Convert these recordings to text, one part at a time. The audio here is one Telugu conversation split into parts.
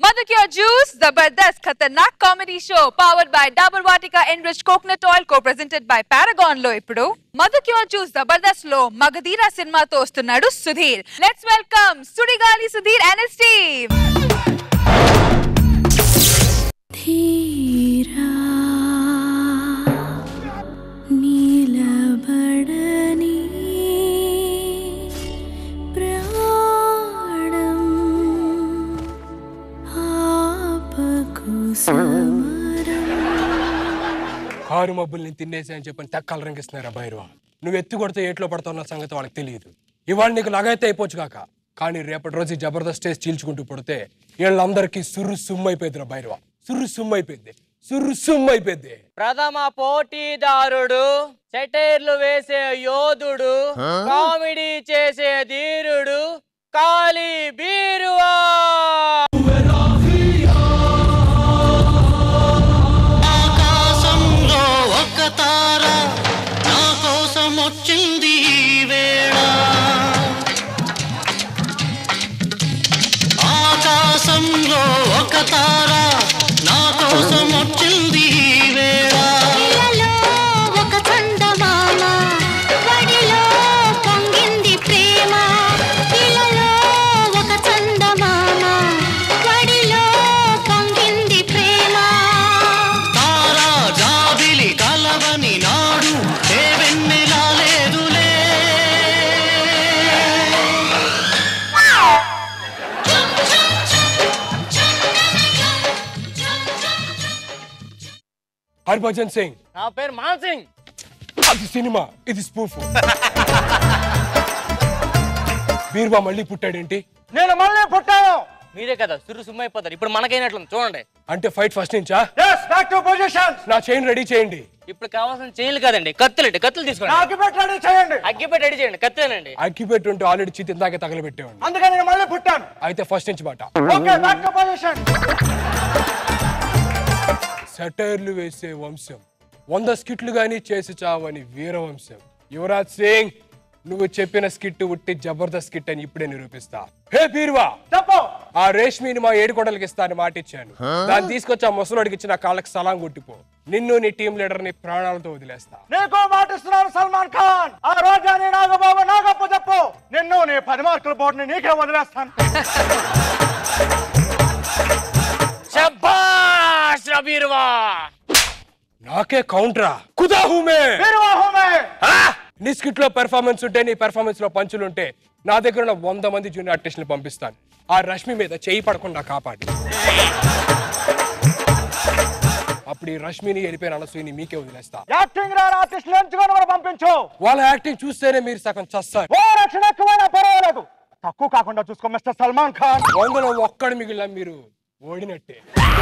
Madhukya Juice, Zabardast Khatarnak Comedy Show, powered by Dabur Vatika Enriched Coconut Oil, co-presented by Paragon లో ఇప్పుడు మధుక్యో జ్యూస్ జబర్దస్త్ లో మగధీరా సినిమాతో వస్తున్నాడు Sudheer let's welcome Sudigali Sudheer and Steve Dheera నీలబడని ప్రాణం ఆపకు సమరం కారు మబ్బుల్ని తినేసి అని చెప్పని తెక్కలు రంగిస్తున్నారా భైరవ నువ్వు ఎత్తి కొడితే ఏట్లో పడతావు సంగతి వాళ్ళకి తెలియదు ఇవాళ నీకు లగైతే అయిపోవచ్చు కాక కానీ రేపటి రోజు ఈ జబర్దస్త్ స్టేజ్ చీల్చుకుంటూ పడితే వీళ్ళందరికీ సుర్రు సుమ్ము అయిపోయింది రా భైరవ సుర్రు సుమ్ము అయిపోయింది సుర్రు సుమ్ము అయిపోయింది ప్రథమ పోటీదారుడు సెటైర్లు వేసే యోధుడు కామెడీ చేసే ధీరుడు కాళీ బీరువా ఆకాశంలో ఒక తార నా కోసం వచ్చింది ఈ వేళ ఆకాశంలో ఒక తార నా కోసం వచ్చింది ఈ వేళ ఇలలో ఒక చందమామ వడిలో పొంగింది ప్రేమ ఇలలో ఒక చందమామ వడిలో పొంగింది ప్రేమ తారా జాబిలి కలవని నాడు ఏ వెన్నెలా లేదులే హర్భజన్ సింగ్ నా పేరు మాన్ సింగ్ అది సినిమా ఇది స్పూఫ్ బీర్బా మళ్ళీ పుట్టాడేంటి నేను మళ్ళీ పుట్టాను మీరే కదా సుర్రు సుమ్మైపోతారు ఇప్పుడు మనకైనట్లు చూడండి అంటే ఫైట్ ఫస్ట్ నుంచా ఎస్ బ్యాక్ టు పొజిషన్ నా చైన్ రెడీ చేయండి ఇప్పుడు కావాల్సిన చైన్లు కాదండి కత్తులు అండి కత్తులు తీసుకోండి నాకు పెట్టండి చేయండి అగ్గిపెట్టి రెడీ చేయండి కత్తేనండి అగ్గి పెట్టుంటే ఆల్రెడీ చితి ఇందాకే తగలబెట్టేవాడిని అందుకని నేను మళ్ళీ పుట్టాను అయితే ఫస్ట్ నుంచి బాట ఓకే బ్యాక్ టు పొజిషన్ సెటైర్లు వేసే వంశం వంద స్కిట్లు గానీ చేసి చావని వీరవంశం యువరాజ్ సింగ్ నువ్వు చెప్పిన స్కిట్ ఉట్టి జబర్దస్త్ స్కిట్ అని ఇప్పుడే నిరూపిస్తా హే బీర్వా చెప్పు ఆ రేష్మిని మా ఏడు కొడలకి ఇస్తా అని మాట ఇచ్చాను దాన్ని తీసుకొచ్చి ఆ ముసలోడికి ఇచ్చిన కాళ్ళకి సలాం కొట్టిపో నిన్ను నీ టీం లీడర్ ని ప్రాణాలతో వదిలేస్తా నీకు మాటిస్తున్నాను సల్మాన్ ఖాన్ ఆ రోజా నీ నాగబాబు నాగప్ప చెప్పు నిన్ను నీ పది మార్కుల బోర్డుని నీకే వదిలేస్తాను శబ్బాష్ రా బీరువా నాకే కౌంటరా కుదా హూమే నిర్వాహమే నీ స్కిట్ లో పెర్ఫార్మెన్స్ ఉంటే నీ పెర్ఫార్మెన్స్ లో పంచులు ఉంటే నా దగ్గర ఉన్న వంద మంది జూనియర్ ఆర్టిస్టులు పంపిస్తాను ఆ రష్మి మీద చేయి పడకుండా కాపాడి అప్పుడు ఈ రష్మిని వెళ్ళిపోయిన అనసూయని మీకే వదిలేస్తా యాక్టింగ్ రాని ఆర్టిస్టులు ఎంచుకొని కూడా పంపించు వాళ్ళ యాక్టింగ్ చూస్తేనే మీరు సగం చస్తారు ఓ రక్షణ ఎక్కువైనా పర్వాలేదు తక్కువ కాకుండా చూసుకో మిస్టర్ సల్మాన్ ఖాన్ వందలో ఒక్కడు మిగిలిన మీరు ఓడినట్టే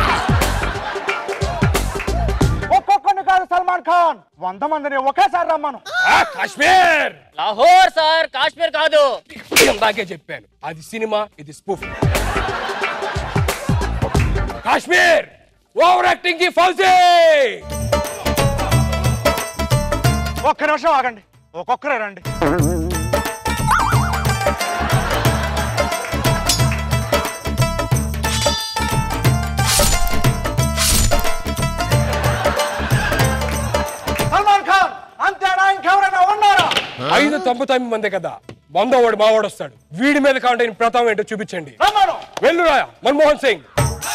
ఒక్కొక్కరిని కాదు సల్మాన్ ఖాన్ వంద మందిని ఒకేసారి రమ్మను ఆ, కాశ్మీర్ లాహోర్ సార్ కాశ్మీర్ కాదు ఇందాకే చెప్పాను అది సినిమా ఇది స్పూఫ్ కాశ్మీర్ ఓవర్ యాక్టింగ్ కి ఫౌజీ ఒక్క నిమిషం ఆగండి ఒక్కొక్కరే రండి సల్మాన్ ఖాన్ అంతేనా ఇంకెవరైనా ఉన్నారా ఐదు తొంభై తొమ్మిది మంది కదా వంద వాడు మావాడు వస్తాడు వీడి మీద కావాలంటే ఈయన ప్రతాపం ఏంటో చూపించండి రమ్మను వెల్లురా మన్మోహన్ సింగ్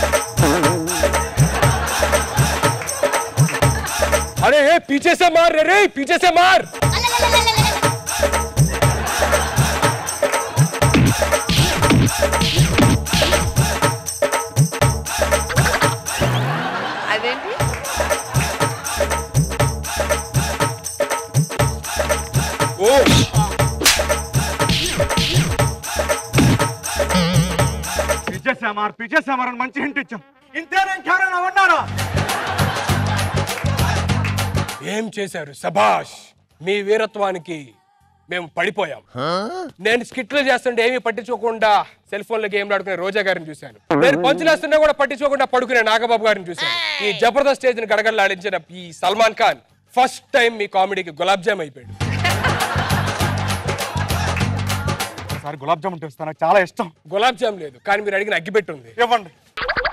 अरे ए, पीछे से मार रे रे पीछे से मार అదేంటి ओ పిచ్చేసామార్ పిచ్చేసామార్ అని మంచి హింట్ ఇచ్చాం ఇంతేనా ఇంకెవరైనా ఉన్నారా ఏం చేశారు సభాష్ మీ వీరత్వానికి మేము పడిపోయాం నేను స్కిట్లు చేస్తుంటే ఏమీ పట్టించుకోకుండా సెల్ ఫోన్ లో గేమ్లు ఆడుకునే రోజా గారిని చూశాను నేను పంచులేస్తున్నా కూడా పట్టించుకోకుండా పడుకునే నాగబాబు గారిని చూశాను ఈ జబర్దస్త్ స్టేజ్ ని గడగడలాడించిన ఈ సల్మాన్ ఖాన్ ఫస్ట్ టైం మీ కామెడీకి గులాబ్ జామ్ అయిపోయాడు ఒకసారి గులాబ్ జామున్ తెస్తా నాకు చాలా ఇష్టం గులాబ్ జామ్ లేదు కానీ మీరు అడిగిన అగ్గిపెట్టి ఉంది ఇవ్వండి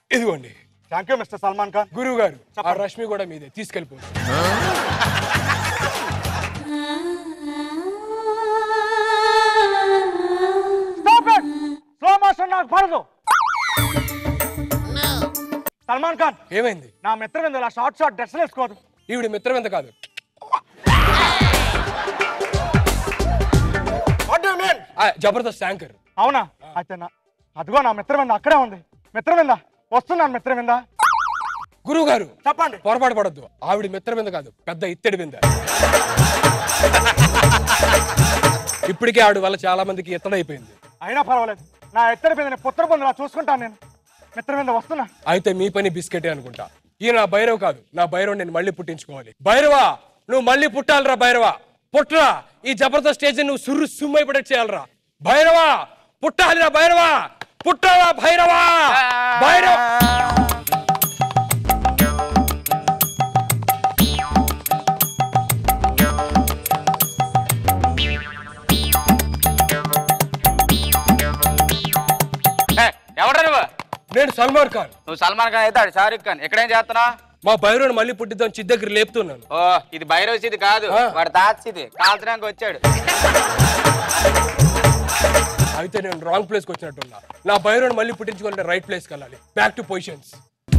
ఇదిగోండి thank you mister Salman Khan గురువు గారు ఆ రష్మి కూడా మీదే తీసుకెళ్ళిపోతుంది స్టాప్ ఇట్ స్లో మోషన్ నాకు పడదు సల్మాన్ ఖాన్ ఏమైంది నా మిత్రం మీద ఇలా షార్ట్ షార్ట్ డ్రెస్సులు వేసుకోదు ఈవిడ మిత్రం ఎంత కాదు వాట్ డూ మీన్ ఆ, జబర్దస్త్ యాంకర్ అవునా అయితే నా అదిగో నా మిత్రం మీద అక్కడే ఉంది మిత్రం మీద వస్తున్నాను మిత్రం మీద గురువు గారు చెప్పండి పొరపాటు పడద్దు ఆవిడ మిత్రం మీద కాదు పెద్ద ఇత్తడి బింద ఇప్పటికే ఆవిడ వల్ల చాలా మందికి ఇత్తడైపోయింది అయినా పర్వాలేదు నా ఎత్తడి మీద పుత్ర పొందిలా చూసుకుంటాను నేను మిత్రం మీద వస్తున్నా అయితే మీ పని బిస్కెటే అనుకుంటా ఈ నా భైరవ్ కాదు నా భైరవ్ నేను మళ్ళీ పుట్టించుకోవాలి భైరవా నువ్వు మళ్ళీ పుట్టాలిరా భైరవా పుట్టరా ఈ జబర్దస్త్ స్టేజ్ నువ్వు సుర్రు సుమ్మైపడేట్ చేయాలరా భైరవా పుట్టాలిరా భైరవా పుట్టాలా భైరవా భైరవ ఎవడ్రా నువ్వు నేను సల్మాన్ ఖాన్ నువ్వు సల్మాన్ ఖాన్ అయితే ఆడు షారుఖ్ ఖాన్ ఎక్కడేం చేస్తున్నావు మా భైరవ్ని మళ్ళీ పుట్టిద్దాం చిద్ద దగ్గర లేపుతున్నాను ఓ ఇది భైరవ్ సిది కాదు ఆ. వాడు తాత సిది కాల్చడానికి వచ్చాడు అయితే నేను రాంగ్ ప్లేస్కి వచ్చినట్టున్నా నా భైరవ్ని మళ్ళీ పుట్టించుకోవాలంటే రైట్ ప్లేస్కి వెళ్ళాలి బ్యాక్ టు పొజిషన్స్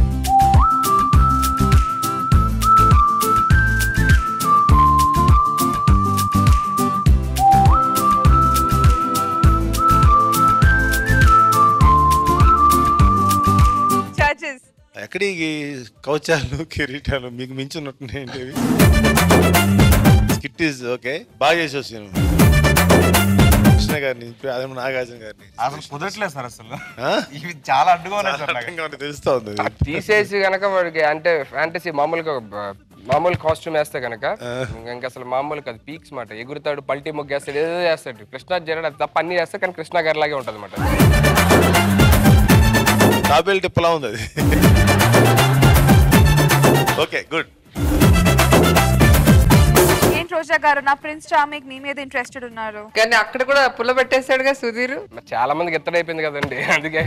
జడ్జెస్ ఎక్కడికి కవచాలు కిరీటాలు మీకు మించి ఉన్నట్టున్నాయండి ఇవి స్కిట్ ఈజ్ ఓకే బాగా చేసి వచ్చాను కృష్ణ గారిని ఇప్పుడు అదే నాగార్జున గారిని అసలు కుదరట్లేదు సార్ అసలు ఆ? ఇవి చాలా అడ్డుగా ఉన్నాయి సార్ నాకు అర్థంగా ఉంది, తెలుస్తా ఉంది అది. తీసేసి గనక వాడికి అంటే ఫ్యాంటసీ మామూలుగా బ- మామూలు కాస్ట్యూమ్ వేస్తే గనక ఇంకా అసలు మామూలు కాదు పీక్స్ మాట ఎగురుతాడు పల్టీ ముగ్గు వేస్తాడు ఏదో చేస్తాడు కృష్ణ జరడు అది తప్ప అన్ని చేస్తే కానీ కృష్ణ గారి లాగే ఉంటుంది అనమాట తాబేలు టిప్పలా ఉంది అది ఓకే గుడ్ ఏంటి రోజా గారు నా ప్రిన్స్ చామిక్ నీ మీద ఇంట్రెస్టెడ్ ఉన్నారు కానీ అక్కడ కూడా పుల్ల పెట్టేశాడుగా సుధీర్ చాలా మందికి ఎత్తడైపోయింది కదండి అందుకే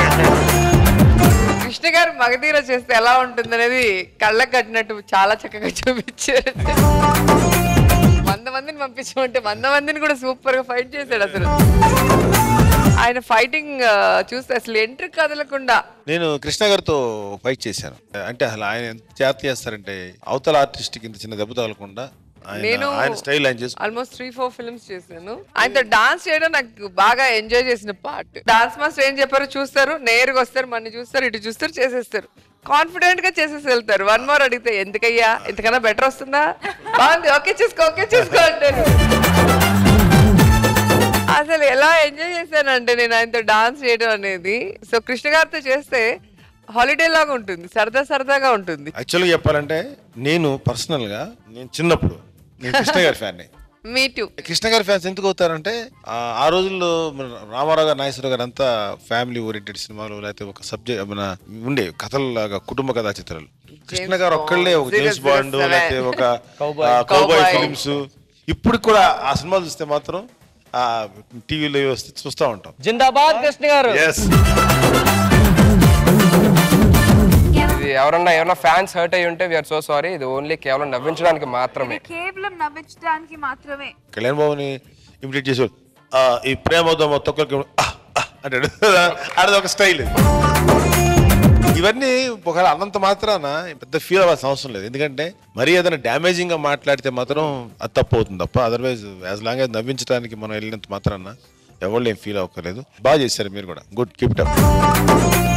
కృష్ణ గారు మగధీర చేస్తే ఎలా ఉంటుంది అనేది కళ్ళకు కట్టినట్టు చాలా చక్కగా చూపించారు వంద మందిని పంపించమంటే వంద మందిని కూడా సూపర్ గా ఫైట్ చేశాడు అసలు ఆయన ఫైటింగ్ చూస్తే అసలు ఎంట్రీ కదలకుండా నేను కృష్ణ గారితో ఫైట్ చేశాను అంటే అసలు ఆయన ఎంత చేత చేస్తారంటే అవతల ఆర్టిస్ట్ కింద చిన్న దెబ్బ తగలకుండా ఆయన నేను ఆయన స్టైల్ ఆయన చేసు ఆల్మోస్ట్ త్రీ ఫోర్ ఫిల్మ్స్ చేశాను ఆయనతో డాన్స్ చేయడం నాకు బాగా ఎంజాయ్ చేసిన పార్ట్ డాన్స్ మాస్టర్ ఏం చెప్పారో చూస్తారు నేరుగా వస్తారు మన చూస్తారు ఇటు చూస్తారు చేసేస్తారు కాన్ఫిడెంట్ గా చేసేసి వెళ్తారు వన్ మోర్ అడిగితే ఎందుకయ్యా ఇంతకన్నా బెటర్ వస్తుందా బాగుంది ఓకే చేసుకో ఓకే చేసుకో అంటారు అసలు ఎలా ఎంజాయ్ చేశానంటే నేను ఆయనతో డాన్స్ చేయడం అనేది సో కృష్ణ గారితో చేస్తే హాలిడే లాగా ఉంటుంది సరదా సరదాగా ఉంటుంది యాక్చువల్గా చెప్పాలంటే నేను పర్సనల్ గా నేను చిన్నప్పుడు నేను కృష్ణ గారి ఫ్యాన్ మీ టూ కృష్ణ గారి ఫ్యాన్స్ ఎందుకు అవుతారంటే ఆ, ఆ రోజుల్లో మన రామారావు గారు నాగేశ్వరరావు గారు అంతా ఫ్యామిలీ ఓరియంటెడ్ సినిమాలు లేకపోతే ఒక సబ్జెక్ట్ మన ఉండే కథల్లాగా కుటుంబ కథా చిత్రాలు కృష్ణ గారు ఒక్కళ్ళే ఒక Zero James zero Bond seven. లేకపోతే ఒక Cowboy. Cowboy Cowboy. ఫిలిమ్స్ ఇప్పుడు కూడా ఆ సినిమాలు చూస్తే మాత్రం ఆ టీవీలో వస్తే చూస్తూ ఉంటాం జిందాబాద్ కృష్ణ గారు ఎస్ ఇది ఎవరన్నా ఎవరన్నా ఫ్యాన్స్ హర్ట్ అయ్యి ఉంటే వీఆర్ సో సారీ ఇది ఓన్లీ కేవలం నవ్వించడానికి మాత్రమే కేవలం నవ్వించడానికి మాత్రమే కళ్యాణ్ బాబుని ఇమిటేట్ చేసేవాడు ఆ, ఈ ప్రేమ వద్దాం ఒక్కొక్కరికి ఆ, ఆ అంటాడు అది ఒక స్టైల్ ఇవన్నీ ఒకవేళ అన్నంత మాత్రాన పెద్ద ఫీల్ అవ్వాల్సిన అవసరం లేదు ఎందుకంటే మరీ ఏదైనా డ్యామేజింగ్ గా మాట్లాడితే మాత్రం అది తప్పు అవుతుంది తప్ప అదర్వైజ్ యాజ్ లాంగ్ యాజ్ నవ్వించడానికి మనం వెళ్ళినంత మాత్రాన ఎవరు ఏం ఫీల్ అవ్వకలేదు బాగా చేశారు మీరు కూడా గుడ్ కీప్ అప్